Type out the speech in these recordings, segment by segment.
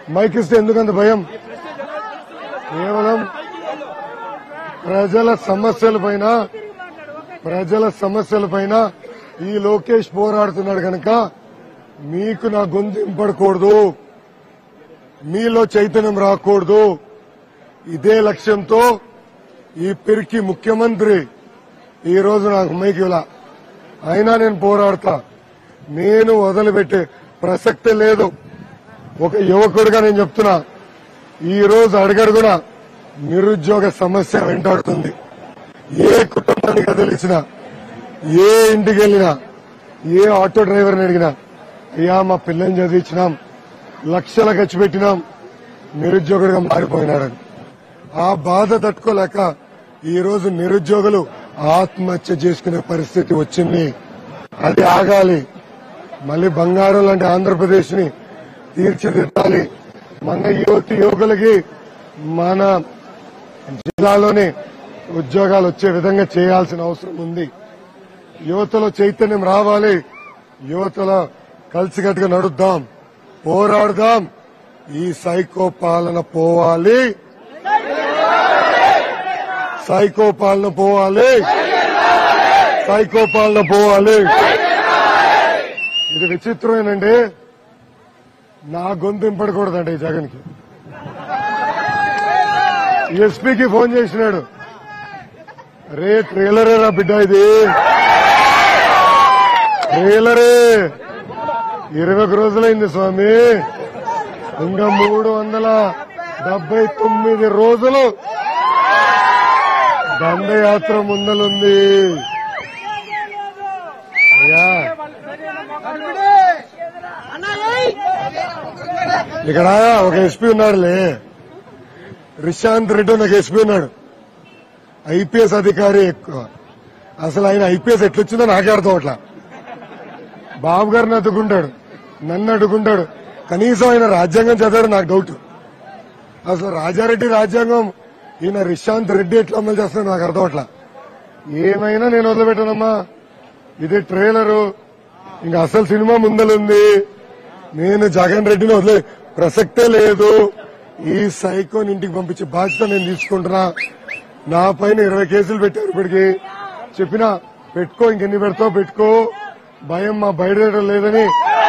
mic ఇస్తే ఎందుకంత భయం కేవలం ప్రజల సమస్యల పైన ప్రజల సమస్యల పైన ఈ లోకేష్ పోరాడుతున్నాడు కనుక మీకు నా గొంతు ఇంపడకూడదు మీలో చైతన్యం రాకూడదు ఇదే లక్ష్యంతో ఈ పిరికి ముఖ్యమంత్రి ఈ రోజు నాకు మైకి ఇలా అయినా నేను పోరాడతా నేను వదిలిపెట్టే ప్రసక్తే లేదు ఒక యువకుడిగా నేను చెప్తున్నా ఈ రోజు అడుగడుగున నిరుద్యోగ సమస్య వెంటాడుతుంది ఏ కుటుంబానికి తెలిసినా ఏ ఇంటికి వెళ్ళినా ఏ ఆటో డ్రైవర్ని అడిగినా అయ్యా మా పిల్లని చదివించినాం లక్షల ఖర్చు పెట్టినాం నిరుద్యోగుడిగా మారిపోయినాడని ఆ బాధ తట్టుకోలేక ఈ రోజు నిరుద్యోగులు ఆత్మహత్య చేసుకునే పరిస్థితి వచ్చింది అది ఆగాలి మళ్ళీ బంగారం లాంటి ఆంధ్రప్రదేశ్ ని తీర్చిదిద్దాలి మన యువతి యువకులకి మన జిల్లాలోనే ఉద్యోగాలు వచ్చే విధంగా చేయాల్సిన అవసరం ఉంది యువతలో చైతన్యం రావాలి యువతలో కలిసికట్టుగా నడుద్దాం పోరాడదాం ఈ సైకో పాలన పోవాలి సైకో పాలన పోవాలి సైకో పాలన పోవాలి ఇది విచిత్రమేనండి నా గొంతు ఇంపడకూడదండి ఈ జగన్కి ఎస్పీకి ఫోన్ చేసినాడు రే ట్రైలరే రా బిడ్డ ఇది ట్రైలరే ఇరవై ఒక రోజులైంది స్వామి ఇంకా మూడు వందల డెబ్బై తొమ్మిది రోజులు దండయాత్ర ముందలుంది అయ్యా ఇక్కడ ఒక ఎస్పీ ఉన్నాడులే రిశాంత్ రెడ్డి అని ఒక ఎస్పీ ఉన్నాడు ఐపీఎస్ అధికారి ఎక్కువ అసలు ఆయన ఐపీఎస్ ఎట్లొచ్చిందో నాకే అర్థం అట్లా బాబు గారిని అడ్డుకుంటాడు నన్ను అడ్డుకుంటాడు కనీసం ఆయన రాజ్యాంగం చదవడం నాకు డౌట్ అసలు రాజారెడ్డి రాజ్యాంగం ఈయన రిశాంత్ రెడ్డి ఎట్లా అమలు చేస్తున్నాడు నాకు అర్థం అట్లా ఏమైనా నేను వదిలిపెట్టానమ్మా ఇది ట్రైలరు ఇంకా అసలు సినిమా ముందలుంది నేను జగన్ రెడ్డిని వదిలే ప్రసక్తే లేదు ఈ సైకోని ఇంటికి పంపించే బాధ్యత నేను తీసుకుంటున్నా నా పైన ఇరవై కేసులు పెట్టారు ఇప్పటికి చెప్పినా పెట్టుకో ఇంకెన్ని పెడతావు పెట్టుకో భయం మా బయట లేదని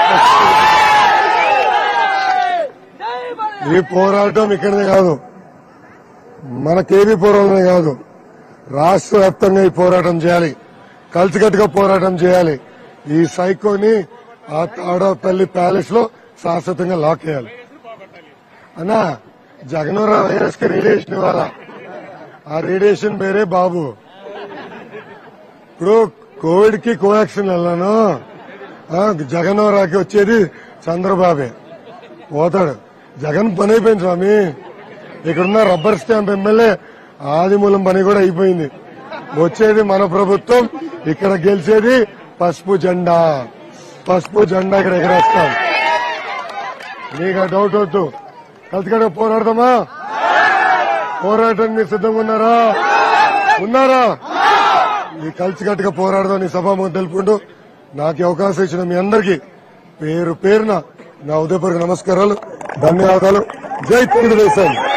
ఈ పోరాటం ఇక్కడనే కాదు మన కేవీ పోరాటమే కాదు రాష్ట్ర వ్యాప్తంగా ఈ పోరాటం చేయాలి కలిసికట్టుగా పోరాటం చేయాలి ఈ సైకోని ఆ తాడపల్లి ప్యాలెస్ లో శాశ్వతంగా లాక్ చేయాలి అన్నా జగనోరా వైరస్ కి రేడియేషన్ ఇవ్వాలా ఆ రేడియేషన్ పేరే బాబు ఇప్పుడు కోవిడ్ కి కోవాక్సిన్ వెళ్ళాను ఆ, జగనోరాకి వచ్చేది చంద్రబాబే పోతాడు జగన్ పని అయిపోయింది స్వామి ఇక్కడున్న రబ్బర్ స్టాంప్ ఎమ్మెల్యే ఆదిమూలం పని కూడా అయిపోయింది వచ్చేది మన ప్రభుత్వం ఇక్కడ గెలిచేది పసుపు జెండా పసుపు జెండా ఇక్కడ ఎగరేస్తాం నీకు ఆ డౌట్ వద్దు కలిసికడ పోరాడదామా పోరాటానికి మీరు సిద్ధంగా ఉన్నారా ఉన్నారా ఈ కలిసికట్టుగా పోరాడదాం నీ సభాముఖం తెలుపుకుంటూ నాకు ఈ అవకాశం ఇచ్చిన మీ అందరికీ పేరు పేరున నా ఉదయపూర్వక నమస్కారాలు ధన్యవాదాలు జై తెలుగుదేశం